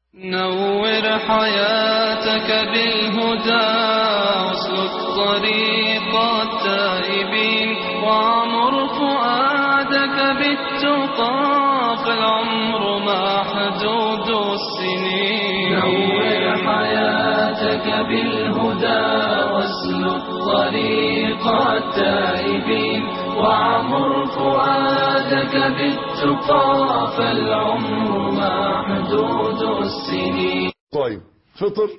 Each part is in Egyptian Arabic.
نور حياتك بالهدى واسلك طريق التائبين وعمر فؤادك بالتقى فالعمر محدود السنين نور حياتك بالهدى واسلك طريق التائبين وعمر فؤادك بالتقى فالعمر محدود السنين طيب فطر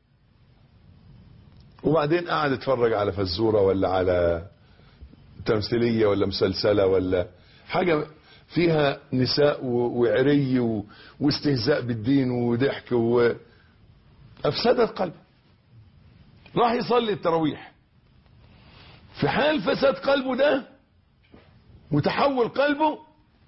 وبعدين قاعد اتفرج على فزوره ولا على تمثيليه ولا مسلسله ولا حاجه فيها نساء و- وعري و- واستهزاء بالدين وضحك وافسدت قلبه راح يصلي التراويح في حال فساد قلبه ده وتحول قلبه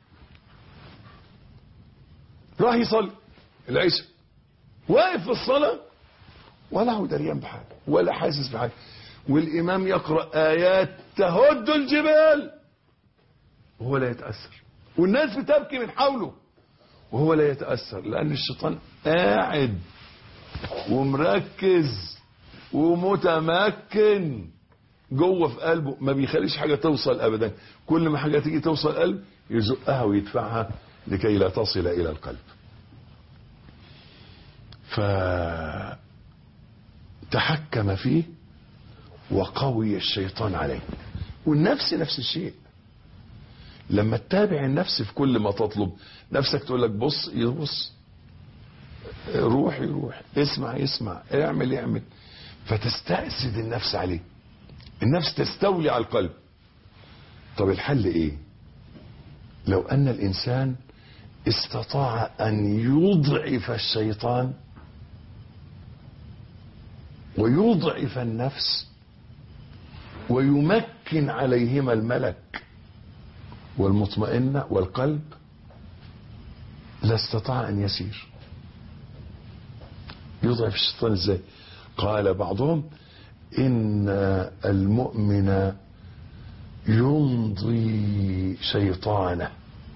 راح يصلي العشاء واقف في الصلاة ولا هو دريان بحاجة ولا حاسس بحاجة والإمام يقرأ آيات تهد الجبال وهو لا يتأثر والناس بتبكي من حوله وهو لا يتأثر لأن الشيطان قاعد ومركز ومتمكن جوه في قلبه ما بيخليش حاجة توصل أبدا كل ما حاجة تيجي توصل قلب يزقها ويدفعها لكي لا تصل إلى القلب فتحكم فيه وقوي الشيطان عليه والنفس نفس الشيء لما تتابع النفس في كل ما تطلب نفسك تقول لك بص يبص روح يروح اسمع يسمع اعمل يعمل فتستأسد النفس عليه النفس تستولي على القلب طب الحل ايه لو ان الانسان استطاع ان يضعف الشيطان ويضعف النفس ويمكن عليهما الملك والمطمئنة والقلب لاستطاع ان يسير يضعف الشيطان ازاي قال بعضهم ان المؤمن يمضي شيطانه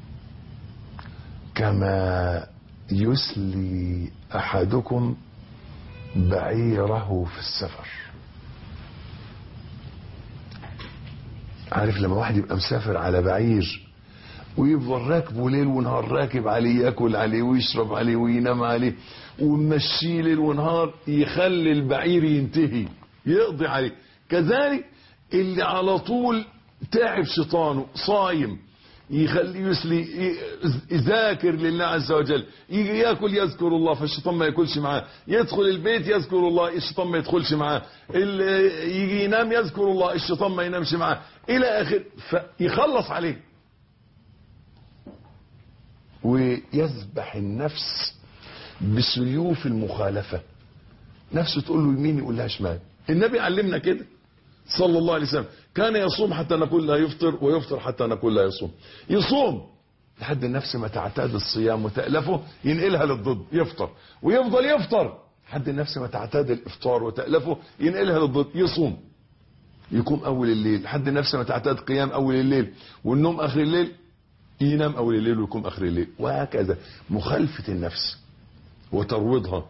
كما يسلي احدكم بعيره في السفر عارف لما واحد يبقى مسافر على بعير ويفضل راكبه ليل ونهار راكب عليه ياكل عليه ويشرب عليه وينام عليه ومشيه ليل ونهار يخلي البعير ينتهي يقضي عليه كذلك اللي على طول تعب شيطانه صايم يخلي يسلي يذاكر لله عز وجل يجي ياكل يذكر الله فالشيطان ما ياكلش معاه يدخل البيت يذكر الله الشيطان ما يدخلش معاه اللي يجي ينام يذكر الله الشيطان ما ينامش معاه الى اخر فيخلص عليه ويذبح النفس بسيوف المخالفة نفسه تقول له يمين يقول لها شمال النبي علمنا كده صلى الله عليه وسلم كان يصوم حتى نقول لا يفطر ويفطر حتى نقول لا يصوم يصوم لحد النفس ما تعتاد الصيام وتألفه ينقلها للضد يفطر ويفضل يفطر لحد النفس ما تعتاد الافطار وتألفه ينقلها للضد يصوم يقوم اول الليل لحد النفس ما تعتاد قيام اول الليل والنوم اخر الليل ينام اول الليل ويقوم اخر الليل وهكذا مخالفة النفس وترويضها